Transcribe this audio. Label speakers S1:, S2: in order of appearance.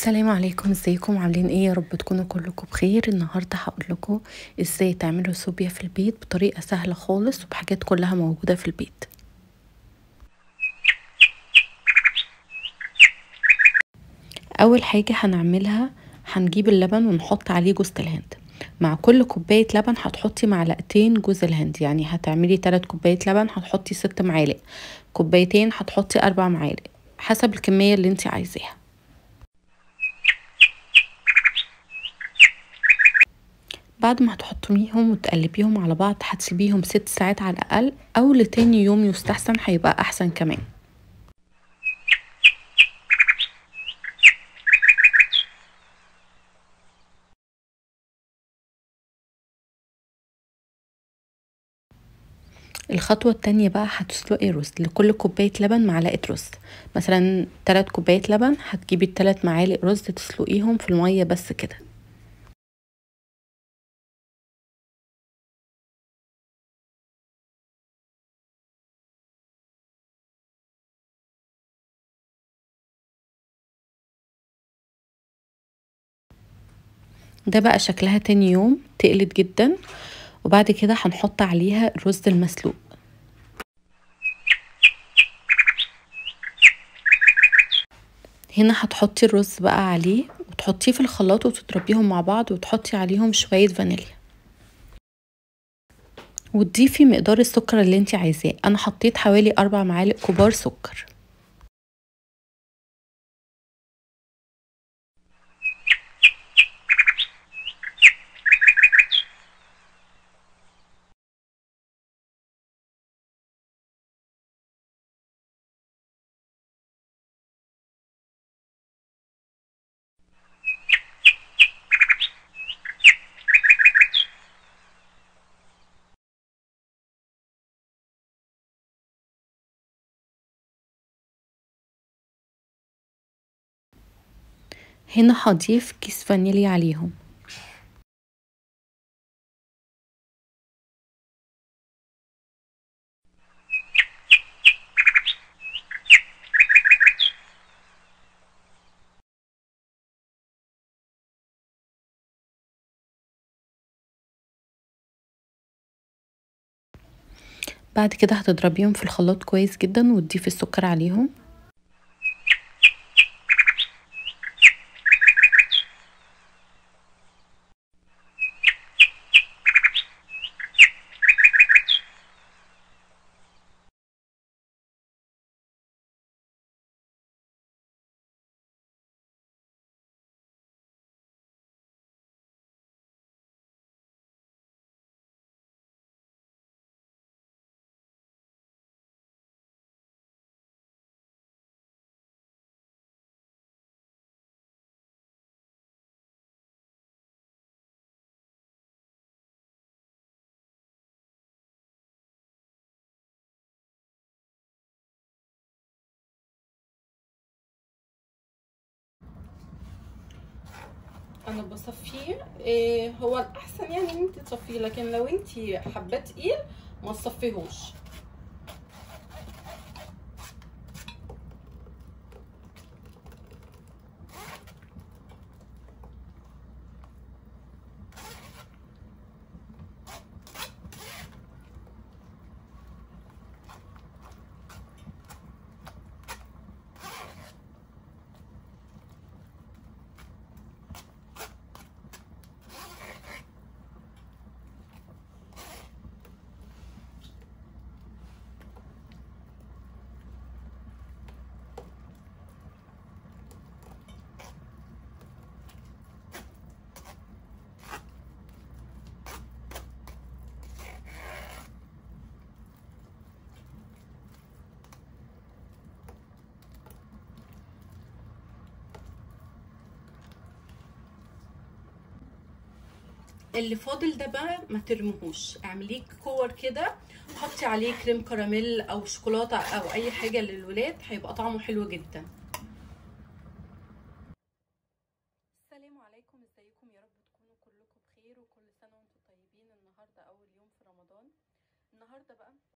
S1: السلام عليكم ازيكم عاملين ايه يا رب تكونوا كلكم بخير النهارده هقول لكم ازاي تعملوا سوبيا في البيت بطريقه سهله خالص وبحاجات كلها موجوده في البيت اول حاجه هنعملها هنجيب اللبن ونحط عليه جوز الهند مع كل كوبايه لبن هتحطي معلقتين جوز الهند يعني هتعملي 3 كوبايات لبن هتحطي 6 معالق كوبايتين هتحطي 4 معالق حسب الكميه اللي انت عايزاها بعد ما هتحطيهم وتقلبيهم على بعض هتسيبيهم ست ساعات على الأقل أو لتاني يوم يستحسن هيبقى أحسن كمان الخطوة التانية بقى هتسلقي رز لكل كوباية لبن معلقة رز مثلا تلات كوبايات لبن هتجيبي التلات معالق رز تسلقيهم في المية بس كده ده بقى شكلها تاني يوم تقلت جدا وبعد كده هنحط عليها الرز المسلوق هنا هتحطي الرز بقى عليه وتحطيه في الخلاط وتضربيهم مع بعض وتحطي عليهم شوية فانيليا وتضيفي مقدار السكر اللي انت عايزاه انا حطيت حوالي اربع معالق كبار سكر هنا هضيف كيس فانيليا عليهم بعد كده هتضربيهم في الخلاط كويس جدا وتضيفي السكر عليهم
S2: انا بصفيه إيه هو الاحسن يعني ان انت تصفيه لكن لو انت حباه تقيل ما تصفيهوش اللي فاضل ده بقى ما ترموهوش اعمليه كور كده حطي عليه كريم كراميل او شوكولاته او اي حاجه للولاد هيبقى طعمه حلو جدا
S1: السلام عليكم ازيكم يا رب تكونوا كلكم بخير وكل سنه وانتم طيبين النهارده اول يوم في رمضان النهارده بقى